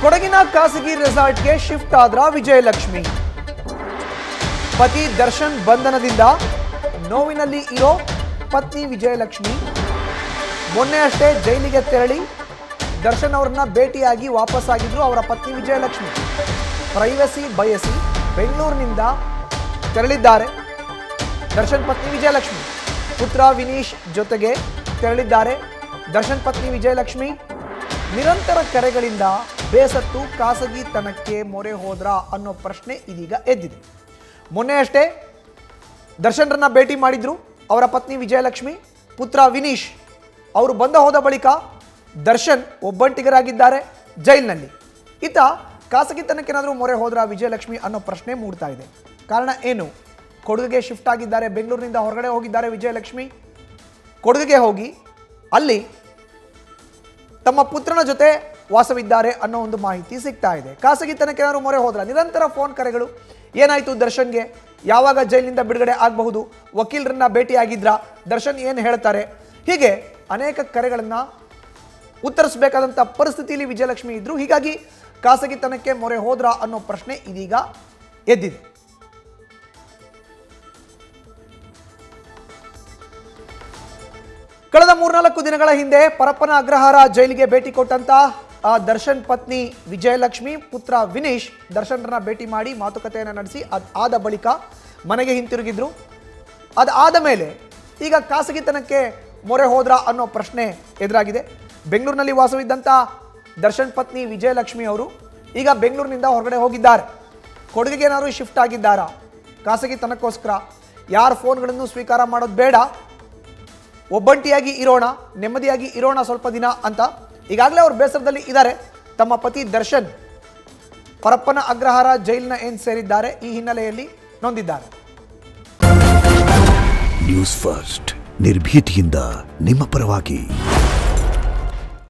ಕೊಡಗಿನ ಖಾಸಗಿ ರೆಸಾರ್ಟ್ಗೆ ಶಿಫ್ಟ್ ಆದ್ರ ವಿಜಯಲಕ್ಷ್ಮಿ ಪತಿ ದರ್ಶನ್ ಬಂಧನದಿಂದ ನೋವಿನಲ್ಲಿ ಇರೋ ಪತ್ನಿ ವಿಜಯಲಕ್ಷ್ಮಿ ಮೊನ್ನೆ ಅಷ್ಟೇ ಜೈಲಿಗೆ ತೆರಳಿ ದರ್ಶನ್ ಅವರನ್ನ ಭೇಟಿಯಾಗಿ ವಾಪಸ್ಸಾಗಿದ್ರು ಅವರ ಪತ್ನಿ ವಿಜಯಲಕ್ಷ್ಮಿ ಪ್ರೈವಸಿ ಬಯಸಿ ಬೆಂಗಳೂರಿನಿಂದ ತೆರಳಿದ್ದಾರೆ ದರ್ಶನ್ ಪತ್ನಿ ವಿಜಯಲಕ್ಷ್ಮಿ ಪುತ್ರ ವಿನೀಶ್ ಜೊತೆಗೆ ತೆರಳಿದ್ದಾರೆ ದರ್ಶನ್ ಪತ್ನಿ ವಿಜಯಲಕ್ಷ್ಮಿ ನಿರಂತರ ಕರೆಗಳಿಂದ ಬೇಸತ್ತು ಖಾಸಗಿತನಕ್ಕೆ ಮೊರೆ ಹೋದ್ರ ಅನ್ನೋ ಪ್ರಶ್ನೆ ಇದೀಗ ಎದ್ದಿದೆ ಮೊನ್ನೆ ಅಷ್ಟೇ ದರ್ಶನ್ರನ್ನ ಭೇಟಿ ಮಾಡಿದ್ರು ಅವರ ಪತ್ನಿ ವಿಜಯಲಕ್ಷ್ಮಿ ಪುತ್ರ ವಿನೀಶ್ ಅವರು ಬಂದ ಹೋದ ಬಳಿಕ ದರ್ಶನ್ ಒಬ್ಬಂಟಿಗರಾಗಿದ್ದಾರೆ ಜೈಲಿನಲ್ಲಿ ಈತ ಖಾಸಗಿತನಕ್ಕೇನಾದರೂ ಮೊರೆ ಹೋದ್ರ ವಿಜಯಲಕ್ಷ್ಮಿ ಅನ್ನೋ ಪ್ರಶ್ನೆ ಮೂಡ್ತಾ ಇದೆ ಕಾರಣ ಏನು ಕೊಡಗಿಗೆ ಶಿಫ್ಟ್ ಆಗಿದ್ದಾರೆ ಬೆಂಗಳೂರಿನಿಂದ ಹೊರಗಡೆ ಹೋಗಿದ್ದಾರೆ ವಿಜಯಲಕ್ಷ್ಮಿ ಕೊಡಗಿಗೆ ಹೋಗಿ ಅಲ್ಲಿ ತಮ್ಮ ಪುತ್ರನ ಜೊತೆ ವಾಸವಿದ್ದಾರೆ ಅನ್ನೋ ಒಂದು ಮಾಹಿತಿ ಸಿಗ್ತಾ ಇದೆ ಖಾಸಗಿತನಕ್ಕೆ ಏನಾದ್ರು ಮೊರೆ ಹೋದ್ರ ನಿರಂತರ ಫೋನ್ ಕರೆಗಳು ಏನಾಯ್ತು ದರ್ಶನ್ಗೆ ಯಾವಾಗ ಜೈಲಿನಿಂದ ಬಿಡುಗಡೆ ಆಗಬಹುದು ವಕೀಲರನ್ನ ಭೇಟಿಯಾಗಿದ್ರ ದರ್ಶನ್ ಏನು ಹೇಳ್ತಾರೆ ಹೀಗೆ ಅನೇಕ ಕರೆಗಳನ್ನ ಉತ್ತರಿಸಬೇಕಾದಂಥ ಪರಿಸ್ಥಿತಿಯಲ್ಲಿ ವಿಜಯಲಕ್ಷ್ಮಿ ಇದ್ರು ಹೀಗಾಗಿ ಖಾಸಗಿತನಕ್ಕೆ ಮೊರೆ ಹೋದ್ರ ಅನ್ನೋ ಪ್ರಶ್ನೆ ಇದೀಗ ಎದ್ದಿದೆ ಕಳೆದ ಮೂರ್ನಾಲ್ಕು ದಿನಗಳ ಹಿಂದೆ ಪರಪ್ಪನ ಅಗ್ರಹಾರ ಜೈಲಿಗೆ ಭೇಟಿ ಕೊಟ್ಟಂತ ಆ ದರ್ಶನ್ ಪತ್ನಿ ವಿಜಯಲಕ್ಷ್ಮಿ ಪುತ್ರ ವಿನೀಶ್ ದರ್ಶನ್ರನ್ನ ಭೇಟಿ ಮಾಡಿ ಮಾತುಕತೆಯನ್ನು ನಡೆಸಿ ಅದ್ ಆದ ಬಳಿಕ ಮನೆಗೆ ಹಿಂತಿರುಗಿದ್ರು ಅದಾದ ಮೇಲೆ ಈಗ ಖಾಸಗಿತನಕ್ಕೆ ಮೊರೆ ಹೋದ್ರ ಅನ್ನೋ ಪ್ರಶ್ನೆ ಎದುರಾಗಿದೆ ಬೆಂಗಳೂರಿನಲ್ಲಿ ವಾಸವಿದ್ದಂಥ ದರ್ಶನ್ ಪತ್ನಿ ವಿಜಯಲಕ್ಷ್ಮಿ ಅವರು ಈಗ ಬೆಂಗಳೂರಿನಿಂದ ಹೊರಗಡೆ ಹೋಗಿದ್ದಾರೆ ಕೊಡಗಿಗೆ ಏನಾದ್ರು ಶಿಫ್ಟ್ ಆಗಿದ್ದಾರಾ ಖಾಸಗಿತನಕ್ಕೋಸ್ಕರ ಯಾರ ಫೋನ್ಗಳನ್ನು ಸ್ವೀಕಾರ ಮಾಡೋದು ಬೇಡ ಒಬ್ಬಂಟಿಯಾಗಿ ಇರೋಣ ನೆಮ್ಮದಿಯಾಗಿ ಇರೋಣ ಸ್ವಲ್ಪ ದಿನ ಅಂತ ಈಗಾಗಲೇ ಅವ್ರು ಬೇಸರದಲ್ಲಿ ಇದ್ದಾರೆ ತಮ್ಮ ಪತಿ ದರ್ಶನ್ ಪರಪ್ಪನ ಅಗ್ರಹಾರ ಜೈಲಿನ ಏನ್ ಸೇರಿದ್ದಾರೆ ಈ ಹಿನ್ನೆಲೆಯಲ್ಲಿ ನೊಂದಿದ್ದಾರೆ ನ್ಯೂಸ್ ಫಸ್ಟ್ ನಿರ್ಭೀತಿಯಿಂದ ನಿಮ್ಮ ಪರವಾಗಿ